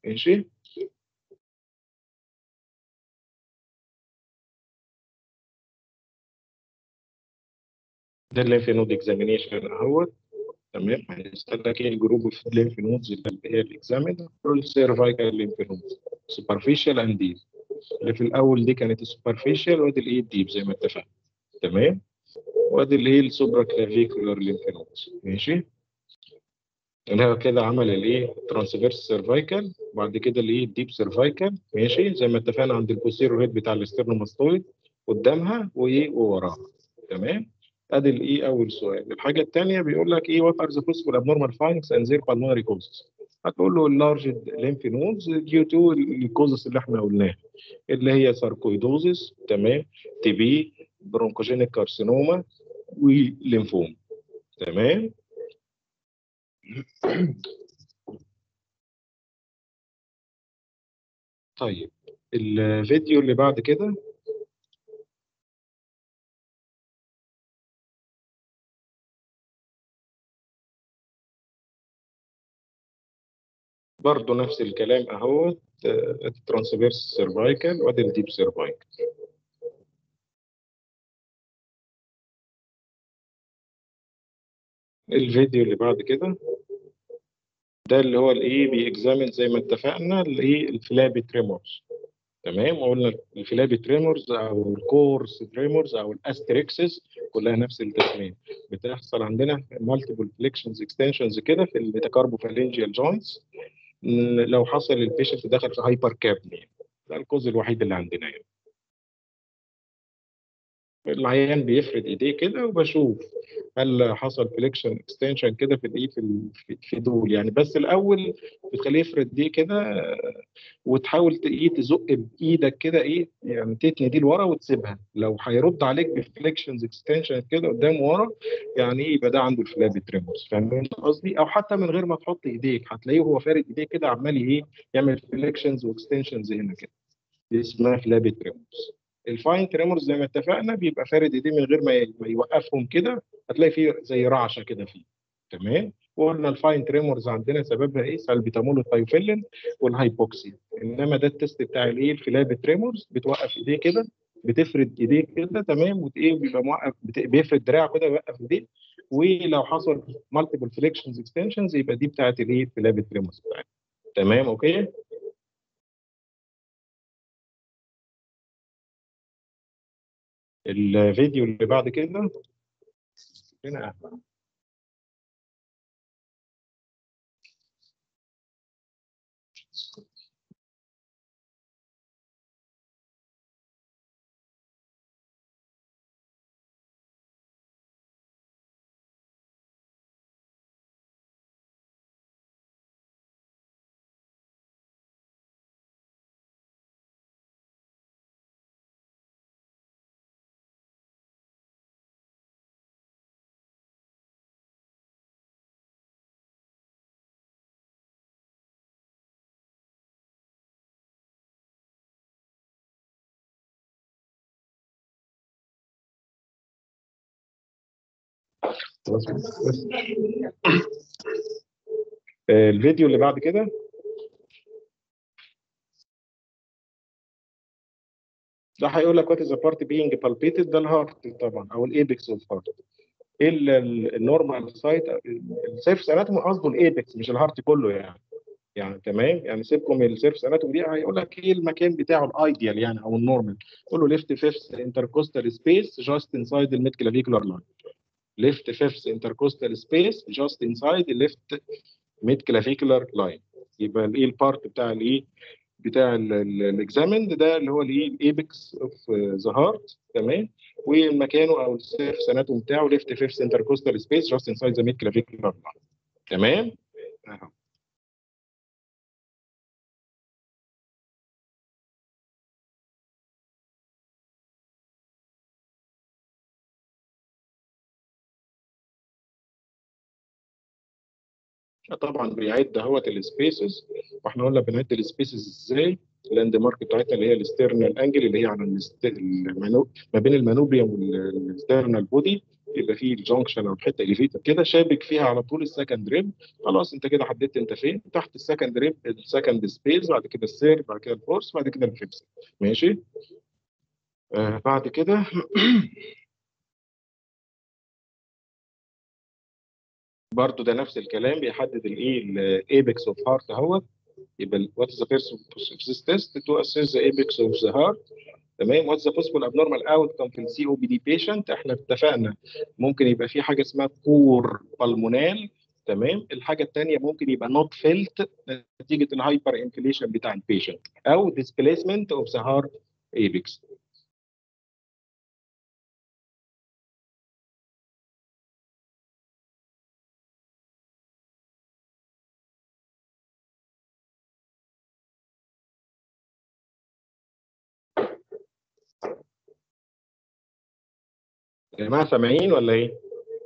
ماشي ده الليمف نود اكزامينيشن اهوت تمام هيسألك ايه الجروب اوف الليمف نودز اللي هي الاكزامين السيرفايكال ليمف نودز سوبرفيشال اند ديب اللي في الاول دي كانت السوبرفيشال وادي الايه الديب زي ما اتفقنا تمام وادي الايه السوبرا كلافيكولار ليمف نودز ماشي اللي هو كده عمل الايه ترانسفيرس سيرفايكال وبعد كده الايه الديب سيرفايكال ماشي زي ما اتفقنا عند البوستيريور هيد بتاع الاسترنوماستويد قدامها وايه ووراها تمام ادي الايه اول سؤال الحاجه الثانيه بيقول لك ايه وات ار ذا possible abnormal findings and their pulmonary causes هتقول له اللارج lymph nodes due to الكوزس اللي احنا قلناها اللي هي ساركويدوزس تمام تي بي برونكوجينيك كارسينوما وليمفوم تمام طيب الفيديو اللي بعد كده برضه نفس الكلام اهوت الترانسفيرس سيرفايكال وادي الديب سيرفايكال الفيديو اللي بعد كده ده اللي هو الايه بيكزامن زي ما اتفقنا الايه الفلابي تريمورز تمام وقلنا الفلابي تريمورز او الكورس تريمورز او الاستريكسس كلها نفس التسميه بتحصل عندنا مالتيبل فليكشنز اكستنشنز كده في الميتاكاربوفالينجيال جوينتس لو حصل البيشنت دخل في هايبر كابنيا ده الكوز الوحيد اللي عندنا يعني العيان بيفرد ايديه كده وبشوف هل حصل فليكشن اكستنشن كده في الايه في في دول يعني بس الاول بتخليه يفرد ايديه كده وتحاول ايه تزق بايدك كده ايه يعني تتني دي لورا وتسيبها لو هيرد عليك بفليكشنز اكستنشن كده قدام ورا يعني ايه يبقى ده عنده الفلابي تريمورز فاهم قصدي او حتى من غير ما تحط ايديك هتلاقيه وهو فارد ايديه كده عمال ايه يعمل فليكشنز واكستنشنز هنا كده دي اسمها فلابي تريمورز الفاين تريمورز زي ما اتفقنا بيبقى فارد ايديه من غير ما يوقفهم كده هتلاقي فيه زي رعشه كده فيه تمام وقلنا الفاين تريمورز عندنا سببها ايه سالبيتامول الثايوفيلين والهايبوكسيا انما ده التست بتاع الايه الفلاب تريمورز بتوقف ايديه كده بتفرد ايديه كده تمام وايه بيبقى موقف بيفرد دراعه كده ويوقف ايديه ولو حصل مالتيبل فليكشنز اكستنشنز يبقى دي بتاعت الايه الفلاب تريمورز بتاعتنا تمام اوكي الفيديو اللي بعد كده هنا الفيديو اللي بعد كده ده هيقول لك وات از بارت بينج بالبيتد ده الهارت طبعا او الايبكس اوف هارت ايه النورمال سايت السيرفس اناتومي قصده الايبكس مش الهارت كله يعني يعني تمام يعني سيبكم السيرفس اناتومي دي هيقول لك ايه المكان بتاعه الايديال يعني او النورمال قول له ليفت فيفث انتركوستال سبيس جاست انسايد الميد كلافيكولار لاين left fifth intercostal space just inside the left mid clavicular line يبقى الايه البارت بتاع الايه بتاع الاكزامند ده اللي هو الايه الايبكس اوف ذا هارت تمام ومكانه او السيرفس اناتوم بتاعه left fifth intercostal space just inside the mid clavicular line تمام اهو طبعا بيعد اهوت السبيسز واحنا قلنا بنعد السبيسز ازاي اللاند مارك بتاعتنا اللي هي الاسترنال انجل اللي هي على المنو... ما بين المانوبريوم والاسترنال بودي يبقى فيه الجنكشن او الحته اليفيتد كده شابك فيها على طول السكند ريب خلاص انت كده حددت انت فين تحت السكند ريب السكند سبيس بعد كده الثيرد بعد كده الفورث بعد كده الفيفث ماشي آه بعد كده برضو ده نفس الكلام بيحدد الايه الايبكس اوف هارت اهوت يبقى وات از ذا بيرسون اوف ذيس تيست تو اسيس ذا ايبكس اوف ذا هارت تمام واتس ذا بوسيبل ابنورمال اوت كم في السي او بي دي بيشنت احنا اتفقنا ممكن يبقى في حاجه اسمها كور بالمونال تمام الحاجه الثانيه ممكن يبقى نوت فيلت نتيجه الهايبر انفليشن بتاع البيشنت او ديسبيسمنت اوف ذا هارت ايبكس يا جماعه سامعين ولا ايه؟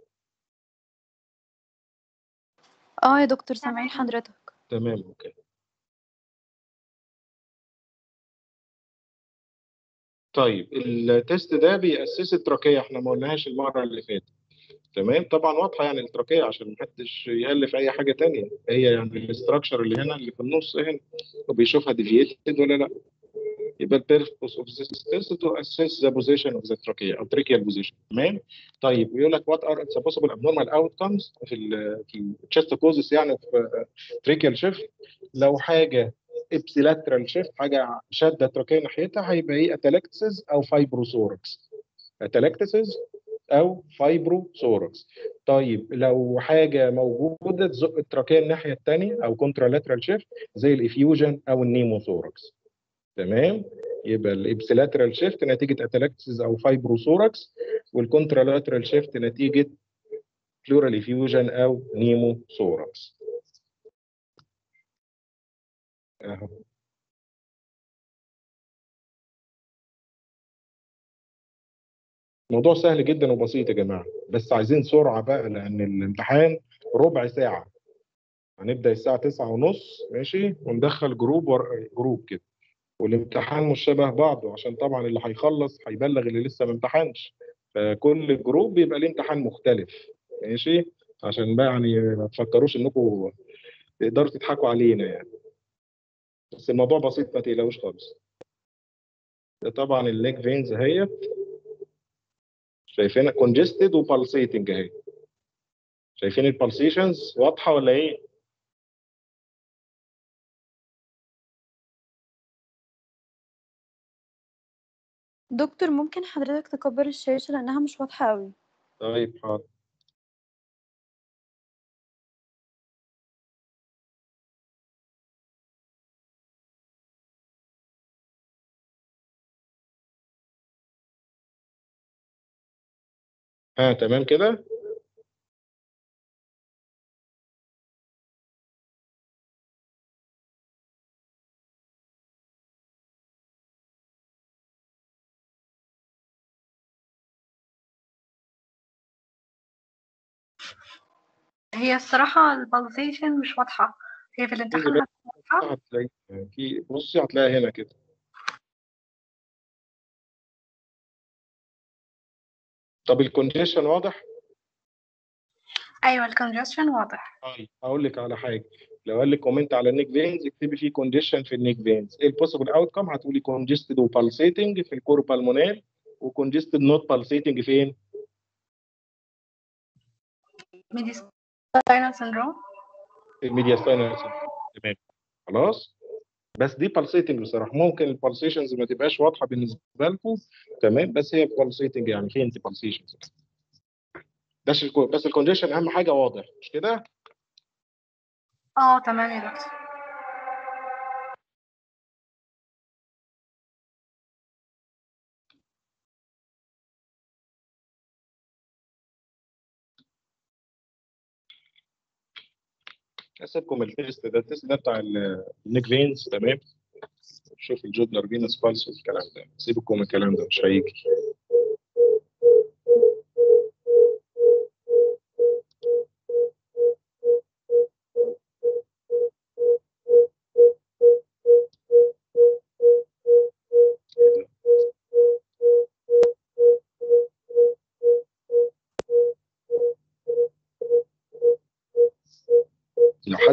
اه يا دكتور سامعين حضرتك تمام اوكي طيب التيست ده بيأسس التراكية احنا ما قلناهاش المرة اللي فاتت تمام طبعا واضحة يعني التراكية عشان محدش يألف أي حاجة تانية هي يعني الاستراكشر اللي هنا اللي في النص هنا وبيشوفها ديفييتد ولا لا يبقى البيربوس اوف ذيس تيست تو اسيس ذا بوزيشن اوف ذا تراكية او تريكيال بوزيشن تمام طيب بيقول لك وات ار ذا بوسيبل ابنورمال اوتكمز في ال في التشست كوزس يعني في تريكيال شيفت لو حاجة ابسيلاترال شيفت حاجه شاده تراكيه ناحيتها هيبقى ايه اتلاكتسز او فايبروثوركس اتلاكتسز او فايبروثوركس طيب لو حاجه موجوده تزق التراكيه الناحيه الثانيه او كونترالاترال شيفت زي الافيوجن او النيموثوركس تمام يبقى الابسيلاترال شيفت نتيجه اتلاكتسز او فايبروثوركس والكونترالاترال شيفت نتيجه بلورال افيوجن او نيموثوركس اهو موضوع سهل جدا وبسيط يا جماعه بس عايزين سرعه بقى لان الامتحان ربع ساعه هنبدا الساعه 9 ونص ماشي وندخل جروب ور... جروب كده والامتحان مش شبه بعضه عشان طبعا اللي هيخلص هيبلغ اللي لسه ما امتحنش فكل جروب بيبقى ليه امتحان مختلف ماشي عشان بقى يعني ما تفكروش انكم تقدروا تضحكوا علينا يعني بس الموضوع بسيط ما تقلقوش خالص ده طبعا الليج فينز اهيت شايفينها كونجستد وبالسيتنج اهي شايفين البالسيشنز واضحه ولا ايه؟ دكتور ممكن حضرتك تكبر الشاشة لأنها مش واضحة قوي طيب حاضر ها تمام كده هي الصراحة البلزيشن مش واضحة هي في الامتحان بالك. هتبقى واضحة هتلاقي في بصي هتلاقيها هنا كده طب الكونجيشن واضح؟ أيوة الكونجستشن واضح طيب هقول لك على حاجه لو قال لك كومنت على النيك فينز اكتبي فيه كونجيشن في النيك فينز ايه البوسيبل اوت كم هتقولي كونجستد وبالسيتنج في الكور بالمونال وكونجستد نوت بالسيتنج فين؟ ميديستاينال سيندروم في الميدياستاينال تمام خلاص بس دي بالسيتنج بصراحه ممكن البالسيشنز ما تبقاش واضحه بالنسبه لكم تمام بس هي بالسيتنج يعني في انت بالسيشنز بس الكو- بس الكونجيشن اهم حاجه واضح مش كده؟ اه تمام يا دكتور اسيبكم التيست ده التيست ده بتاع ال- النيك فينز تمام شوف الجودلر فينس بالس والكلام ده سيبكم من الكلام ده مش هيجي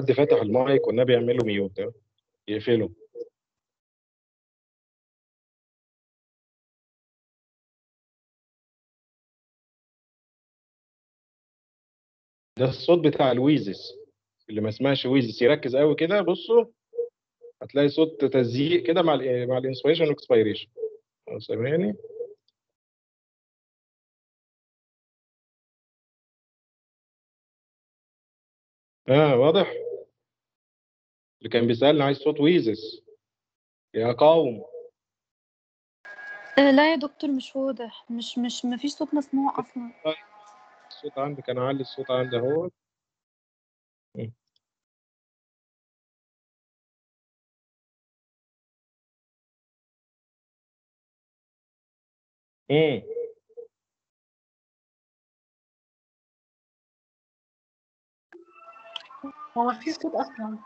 حد فتح المايك والنبي يعمله ميوت ها؟ يقفله ده الصوت بتاع الويزس اللي ما اسمهاش ويزس يركز قوي كده بصوا هتلاقي صوت تزييق كده مع ال مع الانسبيريشن والاكسبيريشن سامعني اه واضح اللي كان بيسألني عايز صوت ويزس يا قوم آه، لا يا دكتور مش واضح مش مش مفيش صوت مسموع اصلا الصوت عندك انا اعلي الصوت عندي اهو امم هو مفيش صوت اصلا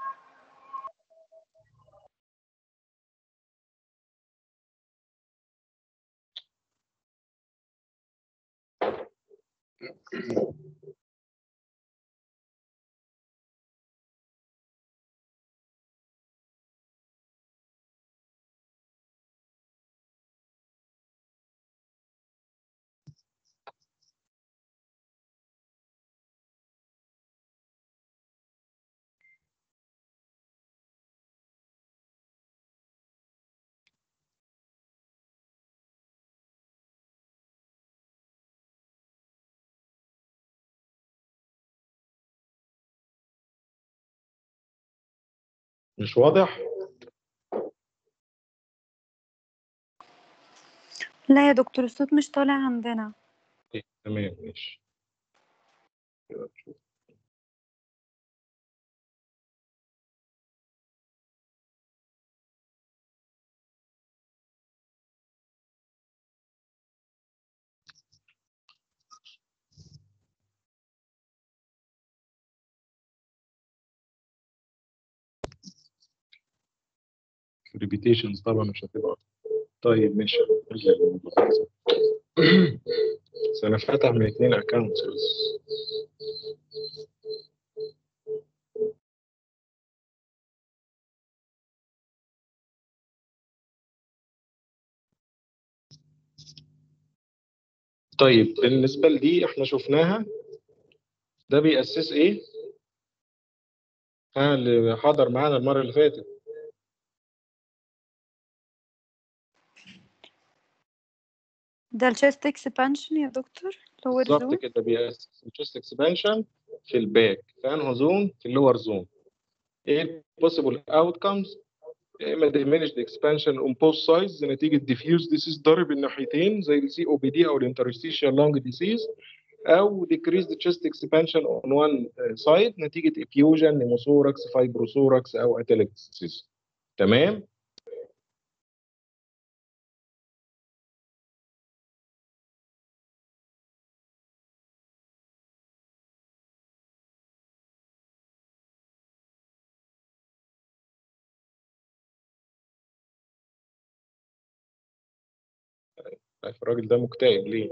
مش واضح لا يا دكتور الصوت مش طالع عندنا إيه، تمام ماشي كده نشوف. ريبيتيشنز طبعا مش هتبقى طيب ماشي نرجع للموضوع. بس انا فاتح من اتنين اكونتس بس طيب بالنسبة لدي احنا شفناها ده بيأسس ايه؟ ها اللي حضر معانا المرة اللي فاتت ده الشيست اكسبانشن يا دكتور lower بالظبط zone كده بيأسس الشيست اكسبانشن في الباك في انهو زون في اللور زون ايه possible outcomes يا اما diminished expansion on both sides نتيجة diffuse disease ضارب الناحيتين زي السي او بي دي او الانترستيشال لونج ديسيز او decreased chest expansion on one side نتيجة effusion pneumothorax fibrothorax او atelectasis تمام طيب الراجل ده مكتئب ليه؟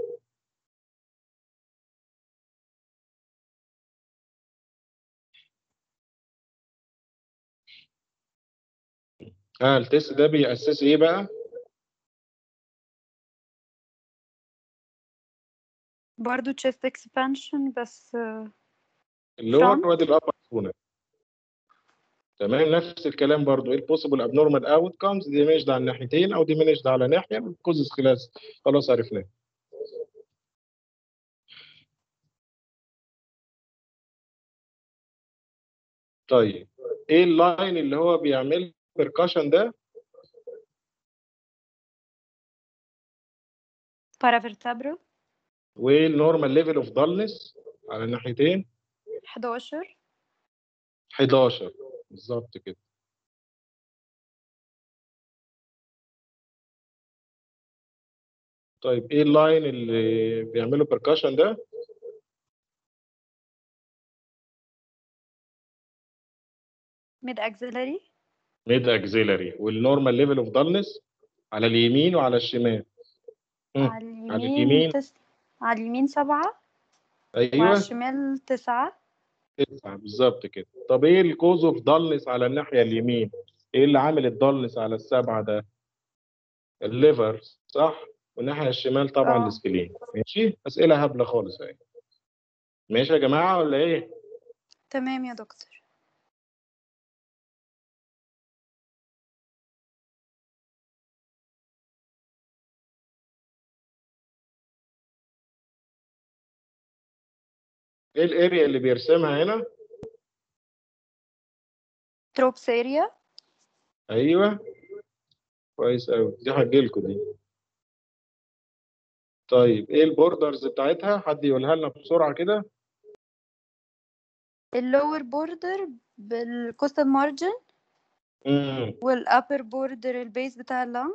ها التست ده بيأسس ايه بقى؟ برضو chest expansion بس آه، اللور Front. وادي الابر هنا تمام نفس الكلام برضو ايه البوسيبل ابنورمال اوت كامز ديمينشد على الناحيتين او ديمينشد على ناحيه كوزز خلاص خلاص عرفناه طيب ايه اللاين اللي هو بيعمل بيركشن ده paravertebral وايه النورمال ليفل اوف دالنس على الناحيتين 11 11 بالظبط كده طيب ايه اللاين اللي بيعملوا بيركشن ده mid axillary ميد اكزيلري والنورمال ليفل اوف دالنس على اليمين وعلى الشمال مم. على على اليمين اليمين تس... على اليمين سبعة وعلى ايوه الشمال تسعة تسعة بالظبط كده طب ايه الكوز اوف دالنس على الناحية اليمين ايه اللي عامل الدالنس على السبعة ده الليفر صح والناحية الشمال طبعا اه. السبلين ماشي أسئلة هبلة خالص اهي ماشي يا جماعة ولا ايه تمام يا دكتور ايه الاريا اللي بيرسمها هنا تروبس اريا ايوه كويس قوي دي هتجيلكوا دي طيب ايه البوردرز بتاعتها حد يقولها لنا بسرعة كده اللور بوردر بالكوستال مارجن امم والابر بوردر البيس بتاع اللنج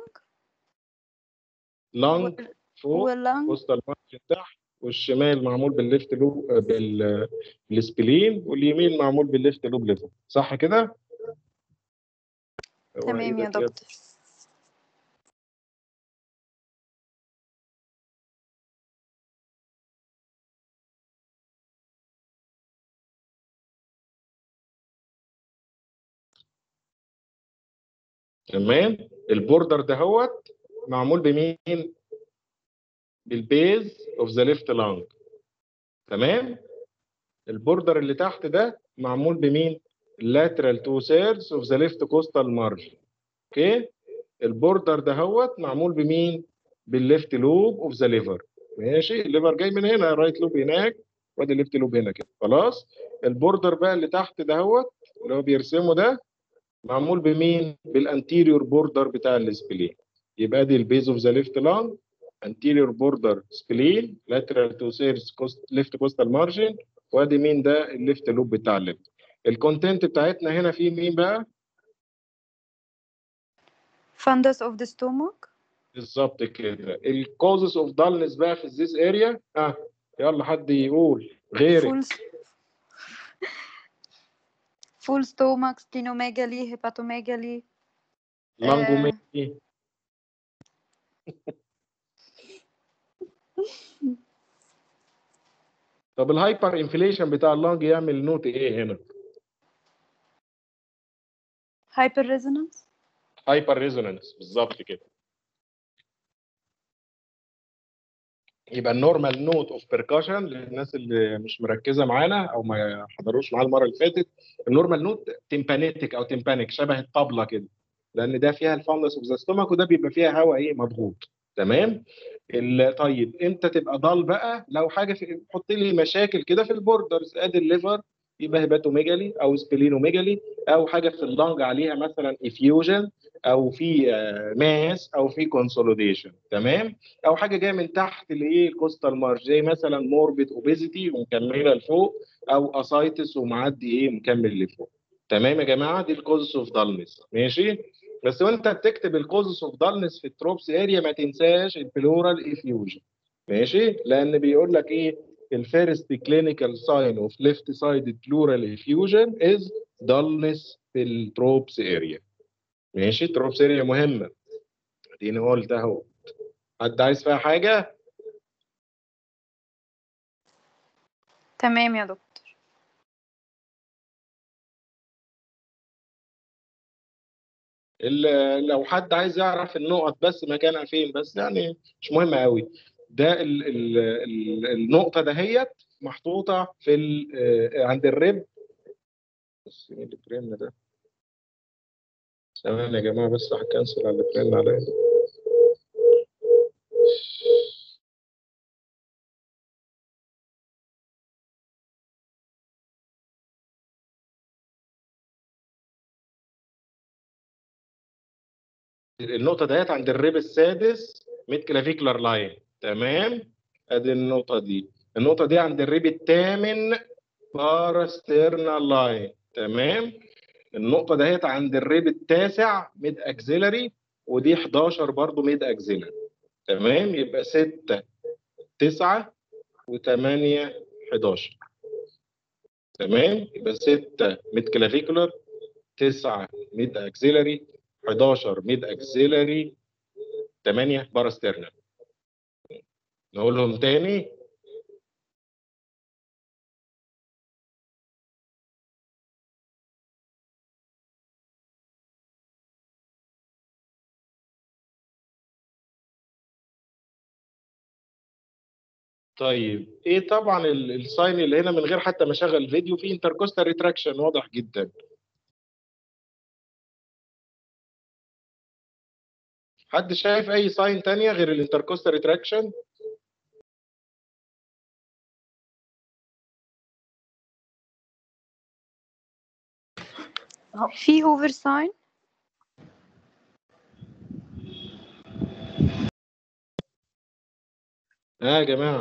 لانج فوق واللنج وسط المارجن تحت والشمال معمول بالليفت لوب بال بالسبلين واليمين معمول بالليفت لوب ليفل صح كده؟ هو تمام يا إيدك يد. دكتور تمام البوردر ده هو معمول بمين؟ بالبيز اوف ذا ليفت لانج تمام؟ البوردر اللي تحت ده معمول بمين؟ lateral two thirds of the left coastal margin اوكي؟ البوردر ده هو معمول بمين؟ بالليفت لوب اوف ذا ليفر ماشي الليفر جاي من هنا رايت لوب هناك وادي الليفت لوب هنا كده خلاص البوردر بقى اللي تحت ده هو اللي هو بيرسمه ده معمول بمين؟ بالانتيريور بوردر بتاع السبلين يبقى دي البيز اوف ذا ليفت لانج anterior border spleen lateral two thirds coast left coastal margin وادي مين ده الليفت لوب بتاع الليفت الكونتنت بتاعتنا هنا في مين بقى fundus of the stomach بالظبط كده الكوزز اوف دالنس بقى في this اريا ها يلا حد يقول غيرك full full stomach splenomegaly hepatomegaly لانجوميتي طب الهايبر انفليشن بتاع اللانج يعمل نوت ايه هنا hyper resonance هايبر ريزونانس بالظبط كده يبقى النورمال نوت اوف بيركشن للناس اللي مش مركزه معانا او ما حضروش معانا المره اللي فاتت النورمال نوت تمبانيتك او تمبانيك شبه الطبله كده لان ده فيها الفانلس اوف ذا ستومك وده بيبقى فيها هواء ايه مضغوط تمام ال- طيب امتى تبقى ضال بقى لو حاجه في حط لي مشاكل كده في البوردرز ادي الليفر يبقى هيباتوميجالي او سبلينوميجالي او حاجه في اللنج عليها مثلا افيوجن او في ماس او في كونسوليديشن تمام او حاجه جايه من تحت الايه الكوستال مارج زي مثلا موربيد اوبيزيتي ومكمله لفوق او اسايتس ومعدي ايه مكمل لفوق تمام يا جماعه دي الكوزس اوف دالنس ماشي بس وانت بتكتب الكوزس اوف دالنس في التروبس اريا ما تنساش البلورال افيوجن ماشي لان بيقول لك ايه الفيرست كلينيكال ساين اوف ليفت سايد بلورال افيوجن از دالنس في التروبس اريا ماشي تروبس اريا مهمه اديني قلت اهو حد عايز فيها حاجه تمام يا دكتور ال- لو حد عايز يعرف النقط بس مكانها فين بس يعني مش مهم قوي ده ال ال ال النقطة دهيت محطوطة في ال- آه، عند الرب بس مين اللي برن ده؟ ثواني يا جماعة بس هكنسل على اللي برن عليا النقطة ديت عند الريب السادس ميد كلافيكولار لاين تمام ادي النقطة دي النقطة دي عند الريب الثامن باراسترنال لاين تمام النقطة ديت عند الريب التاسع ميد اكزيلري ودي 11 برضو ميد اكزيلري تمام يبقى 6 9 و8 11 تمام يبقى 6 ميد كلافيكولار 9 ميد اكزيلري 11 ميد اكسيلري 8 باراسترنال نقولهم تاني طيب ايه طبعا ال- الساين اللي هنا من غير حتى ما اشغل فيديو في انتركوستال ريتراكشن واضح جدا حد شايف اي ساين تانية غير الانتركوستال ريتراكشن في اوفر ساين اه يا جماعه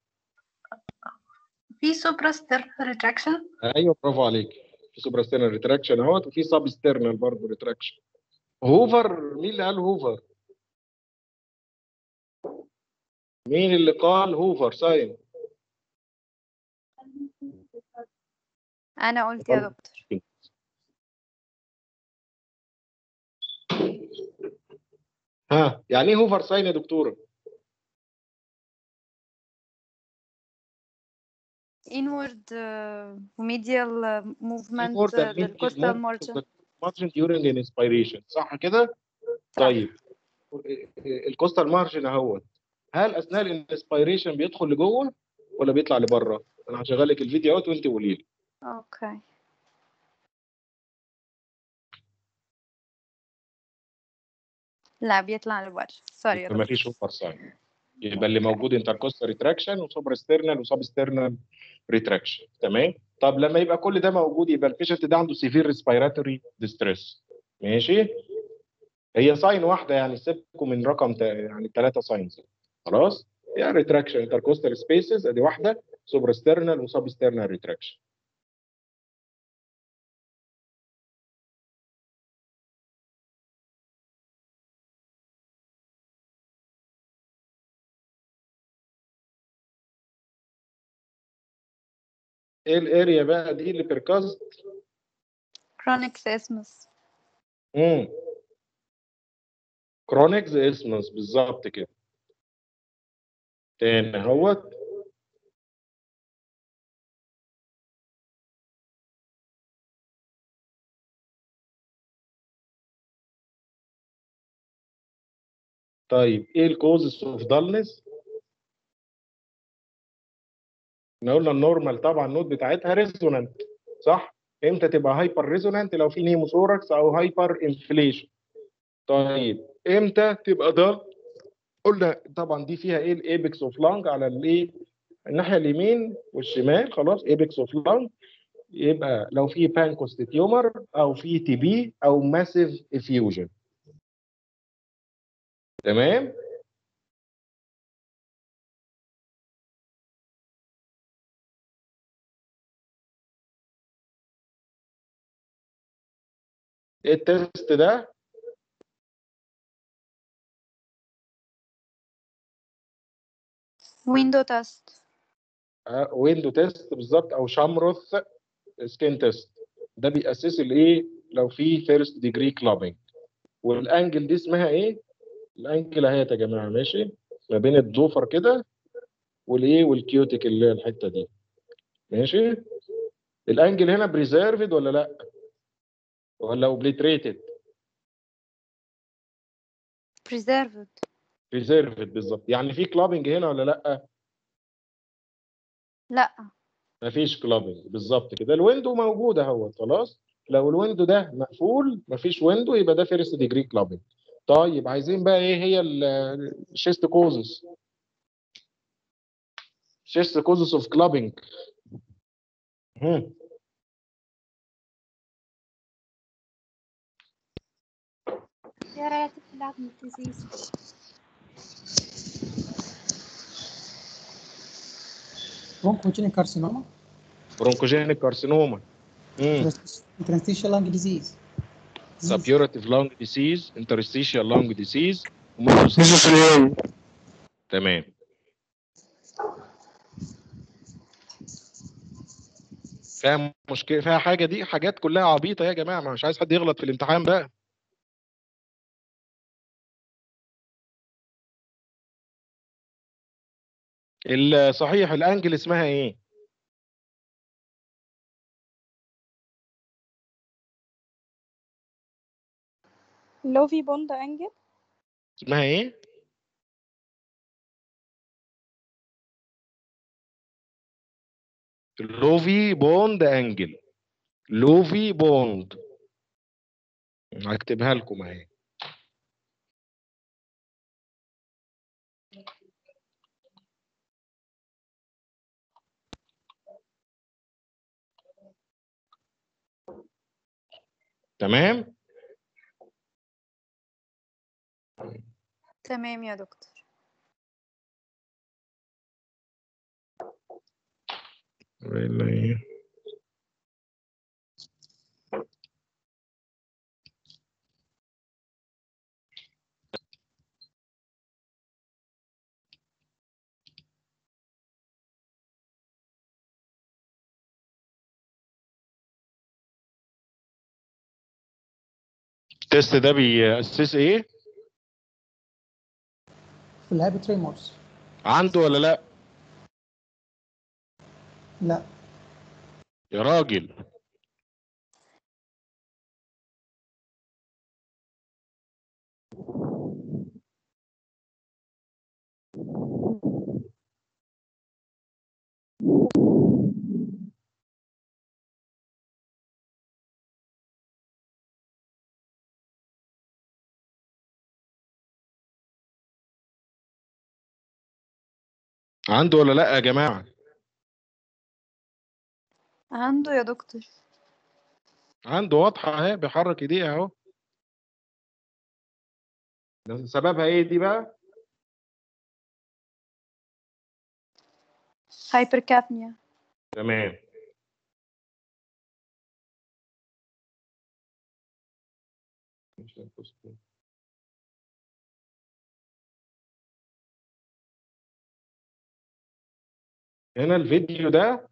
في سوبراستر ريتراكشن ايوه برافو عليك في سوبراسترنال ريتراكشن اهوت وفي سابسترنال برضه ريتراكشن هوفر مين اللي قال هوفر مين اللي قال هوفر ساين انا قلت يا طب- دكتور ها يعني ايه هوفر ساين يا دكتوره inward uh, medial uh, movement More than uh, للcostal medial margin movement margin during inspiration صح كده طيب الكوستال مارجن اهوت هل اثناء الانسبيريشن بيدخل لجوه ولا بيطلع لبره انا هشغل لك الفيديو اهوت وانت قولي لي اوكي لا بيطلع لبره سوري يا ما دكتور فيش اوفر ساين يبقى اللي موجود انتركوستال ريتراكشن وسوبر ستيرنال وسب ستيرنال ريتراكشن تمام طب لما يبقى كل ده موجود يبقى البيشنت ده عنده سيفير ريسبيراتوري ديستريس ماشي هي ساين واحده يعني سيبكم من رقم تا- يعني ثلاثه ساينز خلاص يعني ريتراكشن انتركوستال سبيسز ادي واحده سوبر ستيرنال وسب ستيرنال ريتراكشن ايه الاريا بقى دي اللي بيركاست chronic seismus امم كرونيكز اسمس بالظبط كده تاني اهوت طيب ايه الكوزز اوف دالنس احنا قلنا النورمال طبعا النوت بتاعتها ريزونانت صح امتى تبقى هايبر ريزونانت لو في نيموثوركس او هايبر انفليشن طيب امتى تبقى ده قلنا طبعا دي فيها ايه الايبكس اوف لانج على الايه الناحيه اليمين والشمال خلاص ايبكس اوف لانج يبقى لو في بانكوست تيومر او في تي بي او ماسيف افيوجن تمام ايه التست ده window test ويندو تيست بالظبط او شامروث سكين تيست ده بيأسس الايه لو في فيرست ديجري كلابنج والانجل دي اسمها ايه الانجل اهي يا جماعه ماشي ما بين الضوفر كده والايه والكيوتيك اللي هي الحته دي ماشي الانجل هنا بريزيرفد ولا لا ولا اوبليتريتد preserved بريزيرفد بالظبط يعني في كلابنج هنا ولا لا لا مفيش كلابنج بالظبط كده الويندو موجود اهو خلاص لو الويندو ده مقفول مفيش ويندو يبقى ده فيرست ديجري كلابنج طيب عايزين بقى ايه هي الشيست كوزز شيست كوزز اوف كلابنج يا ريت تلعب disease bronchogenic carcinoma, برونكوجينيك كارسينوما interstitial lung disease, disease, سابيوراتيف لانج ديسيز انترستيشيال لانج ديسيز وميزوثيليوم تمام فيها مشكله فيها حاجه دي حاجات كلها عبيطه يا جماعه ما مش عايز حد يغلط في الامتحان بقى الصحيح الانجل اسمها ايه لوفي بوند انجل اسمها ايه لوفي بوند انجل لوفي بوند هكتبها لكم اهي تمام تمام يا دكتور ولا ايه التست ده بيأسس ايه في الهابت ريمورس عنده ولا لا لا يا راجل عنده ولا لا يا جماعة عنده يا دكتور عنده واضحة اهي بيحرك ايديه اهو ده سببها ايه دي بقى هايبركابنيا تمام هنا الفيديو ده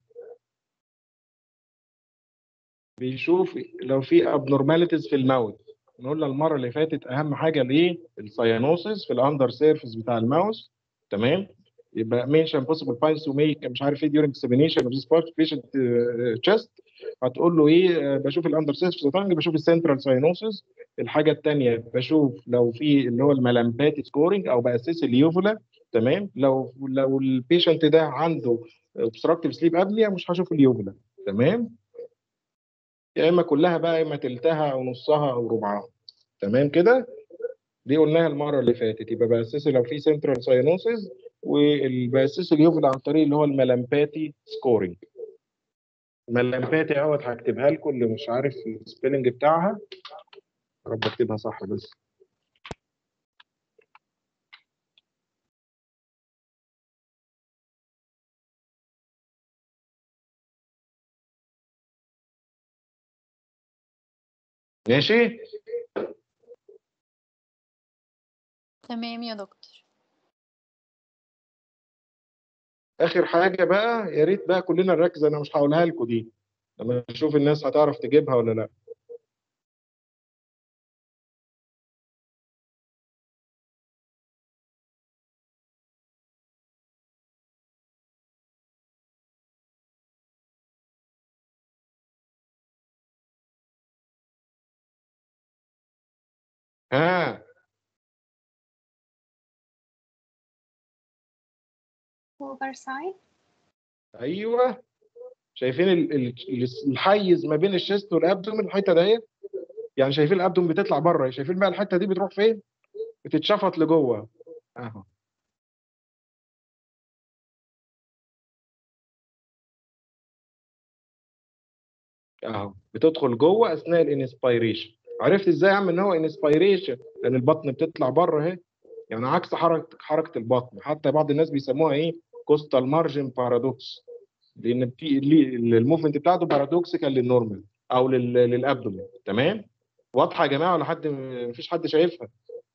بيشوف لو في abnormalities في الماوث قلنا المره اللي فاتت اهم حاجه الايه الساينوسيس في الاندر سيرفيس بتاع الماوس تمام يبقى mention possible finds to make مش عارف ايه during examination of this part patient uh, chest هتقول له ايه آه، بشوف الاندر سيرفيس تانج بشوف السنترال ساينوسيس الحاجه الثانيه بشوف لو في اللي هو الملامبات سكورنج او باسس اليوفولا تمام لو لو البيشنت ده عنده obstructive sleep apnea مش هشوف اليوفولا تمام يا اما كلها بقى يا اما تلتها او نصها او ربعها تمام كده دي قلناها المره اللي فاتت يبقى باسسه لو في سنترال ساينوسيس والباسسه اليوفل عن طريق اللي هو الملامباتي سكورنج الملامباتي اهوت هكتبها لكم اللي مش عارف السبيلنج بتاعها يا رب اكتبها صح بس ماشي تمام يا دكتور اخر حاجه بقى يا ريت بقى كلنا نركز انا مش هقولها لكم دي لما نشوف الناس هتعرف تجيبها ولا لا ها oversight ايوه شايفين ال- ال- الحيز ما بين الشيست والابدومين الحته دهيت يعني شايفين الابدومين بتطلع بره شايفين بقى الحته دي بتروح فين بتتشفط لجوه اهو اهو بتدخل جوه اثناء الانسبيريشن عرفت ازاي اعمل ان هو انسبيريشن لان البطن بتطلع بره اهي يعني عكس حركه حركه البطن حتى بعض الناس بيسموها ايه كوستال مارجن بارادوكس لان في الموفمنت بتاعته بارادوكسيكال للنورمال او لل- للابدومين تمام واضحه يا جماعه ولا حد مفيش حد شايفها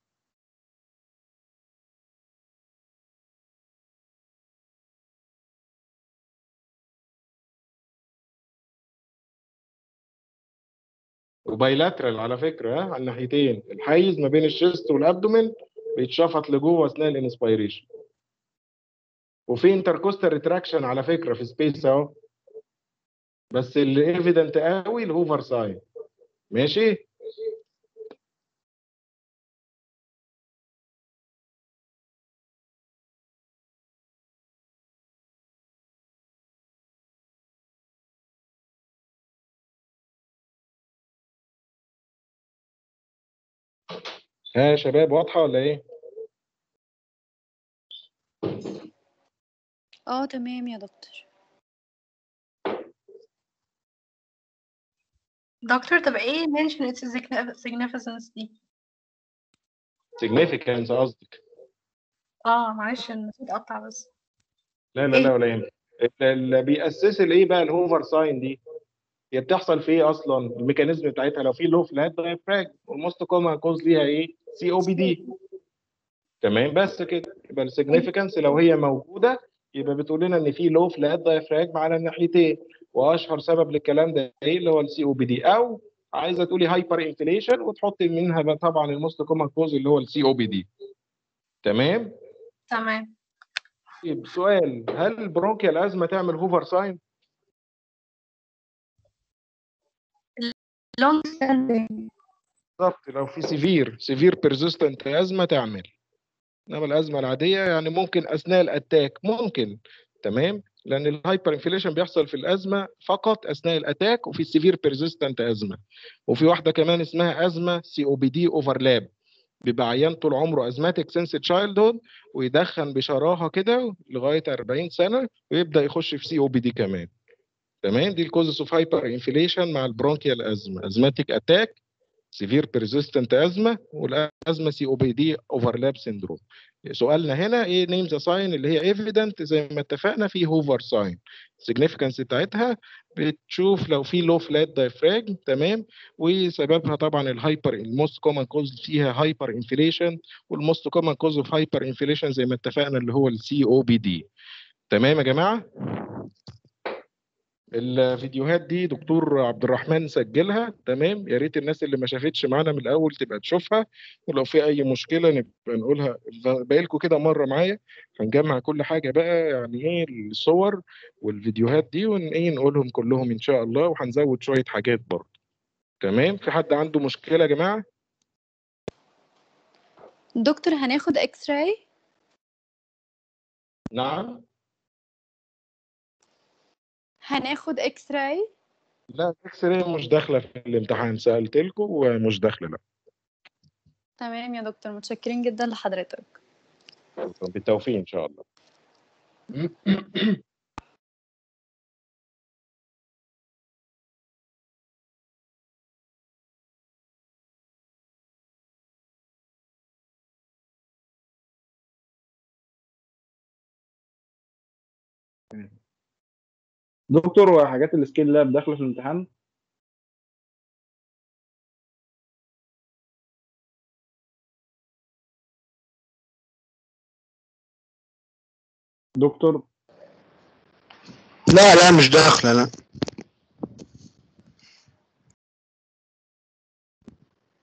وبايلاترال على فكره ها على الناحيتين الحيز ما بين الشيست والابدومين بيتشفط لجوه اثناء الانسبيريشن وفي انتركوستال ريتراكشن على فكره في سبيس اهو بس اللي ايفيدنت قوي الهوفر ساين ماشي ها يا شباب واضحة ولا ايه؟ اه تمام يا دكتور دكتور طب ايه mention its signifi- significance دي significance قصدك اه معلش نسيت اقطع بس لا لا لا ولا يهمك اللي بيأسس الايه بقى الهوفر ساين دي هي بتحصل في ايه اصلا الميكانيزم بتاعتها لو في لو فلات دايفراج والموست كومن كوز ليها ايه سي او بي دي تمام بس كده يبقى السيجنيفيكانس لو هي موجوده يبقى بتقول لنا ان في لو فلات دايفراج على الناحيتين واشهر سبب للكلام ده ايه اللي هو السي او بي دي او عايزه تقولي هايبر انفليشن وتحطي منها بقى طبعا الموست كومن كوز اللي هو السي او بي دي تمام تمام طيب سؤال هل البرونكيال ازمه تعمل هوفر ساين long بالظبط لو في سيفير سيفير بيرزيستنت ازمه تعمل انما الازمه العاديه يعني ممكن اثناء الاتاك ممكن تمام لان الهايبر انفليشن بيحصل في الازمه فقط اثناء الاتاك وفي السيفير بيرزيستنت ازمه وفي واحده كمان اسمها ازمه سي او بي دي اوفرلاب بيبقى عيان طول عمره ازماتيك سنس تشايلدهود ويدخن بشراهه كده لغايه 40 سنه ويبدا يخش في سي او بي دي كمان تمام دي الكوزس اوف هايبر انفليشن مع البرونكيال ازمه ازماتيك اتاك سيفير بيرزيستنت ازمه والازمه سي او بي دي اوفرلاب سيندروم سؤالنا هنا ايه نيم ذا ساين اللي هي ايفيدنت زي ما اتفقنا في هوفر ساين السيجنيفيكانس بتاعتها بتشوف لو في لو فلات دايفراج تمام وسببها طبعا الهايبر الموست كومن كوز فيها هايبر انفليشن والموست كومن كوز اوف هايبر انفليشن زي ما اتفقنا اللي هو السي او بي دي تمام يا جماعه الفيديوهات دي دكتور عبد الرحمن سجلها تمام يا ريت الناس اللي ما شافتش معانا من الاول تبقى تشوفها ولو في اي مشكله نبقى نقولها باقي كده مره معايا هنجمع كل حاجه بقى يعني ايه الصور والفيديوهات دي وايه نقولهم كلهم ان شاء الله وهنزود شويه حاجات برضه تمام في حد عنده مشكله يا جماعه دكتور هناخد اكس راي نعم هناخد اكس راي لا اكس راي مش داخله في الامتحان سالت لكم ومش داخله لا تمام يا دكتور متشكرين جدا لحضرتك بالتوفيق ان شاء الله دكتور وحاجات السكيل لاب داخله في الامتحان دكتور لا لا مش داخله لا